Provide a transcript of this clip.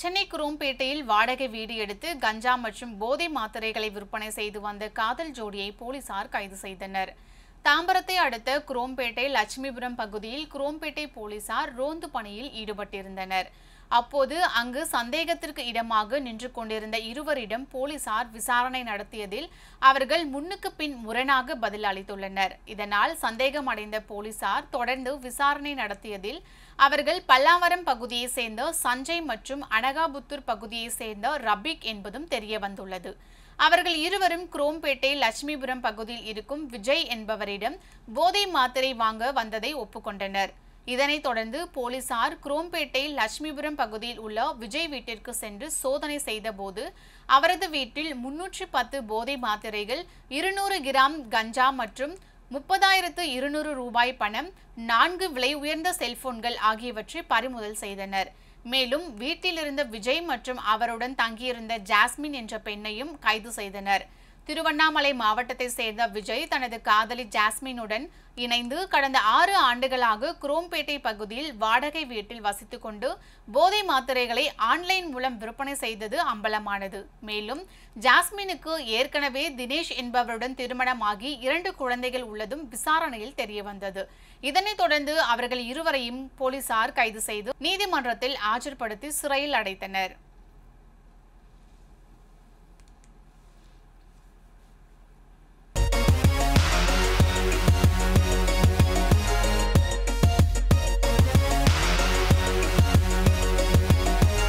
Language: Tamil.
சென்னை குரோம்பேட்டையில் வாடகை வீடு எடுத்து கஞ்சா மற்றும் போதை மாத்திரைகளை விற்பனை செய்து வந்த காதல் ஜோடியை போலீசார் கைது செய்தனர் தாம்பரத்தை அடுத்த குரோம்பேட்டை லட்சுமிபுரம் பகுதியில் குரோம்பேட்டை போலீசார் ரோந்து பணியில் ஈடுபட்டிருந்தனர் அப்போது அங்கு சந்தேகத்திற்கு இடமாக நின்று கொண்டிருந்த இருவரிடம் போலீசார் விசாரணை நடத்தியதில் அவர்கள் முன்னுக்கு பின் முரணாக பதில் அளித்துள்ளனர் இதனால் சந்தேகம் அடைந்த போலீசார் தொடர்ந்து விசாரணை நடத்தியதில் அவர்கள் பல்லாவரம் பகுதியை சேர்ந்த சஞ்சய் மற்றும் அனகாபுத்தூர் பகுதியை சேர்ந்த ரபிக் என்பதும் தெரிய வந்துள்ளது அவர்கள் இருவரும் குரோம்பேட்டை லட்சுமிபுரம் பகுதியில் இருக்கும் விஜய் என்பவரிடம் போதை மாத்திரை வாங்க வந்ததை ஒப்புக்கொண்டனர் இதனைத் தொடர்ந்து போலீசார் குரோம்பேட்டை லட்சுமிபுரம் பகுதியில் உள்ள விஜய் வீட்டிற்கு சென்று சோதனை செய்தபோது அவரது வீட்டில் முன்னூற்றி பத்து போதை மாத்திரைகள் இருநூறு கிராம் கஞ்சா மற்றும் முப்பதாயிரத்து இருநூறு ரூபாய் பணம் நான்கு விலை உயர்ந்த செல்போன்கள் ஆகியவற்றை பறிமுதல் செய்தனர் மேலும் வீட்டில் இருந்த விஜய் மற்றும் அவருடன் தங்கியிருந்த ஜாஸ்மின் என்ற பெண்ணையும் கைது செய்தனர் திருவண்ணாமலை மாவட்டத்தை சேர்ந்த விஜய் தனது காதலி ஜாஸ்மினுடன் இணைந்து கடந்த ஆறு ஆண்டுகளாக குரோம்பேட்டை பகுதியில் வாடகை வீட்டில் வசித்துக் கொண்டு போதை மாத்திரைகளை ஆன்லைன் மூலம் விற்பனை செய்தது அம்பலமானது மேலும் ஜாஸ்மினுக்கு ஏற்கனவே தினேஷ் என்பவருடன் திருமணமாகி இரண்டு குழந்தைகள் உள்ளதும் விசாரணையில் தெரியவந்தது இதனைத் தொடர்ந்து அவர்கள் இருவரையும் போலீசார் கைது செய்து நீதிமன்றத்தில் ஆஜர்படுத்தி சிறையில் அடைத்தனர்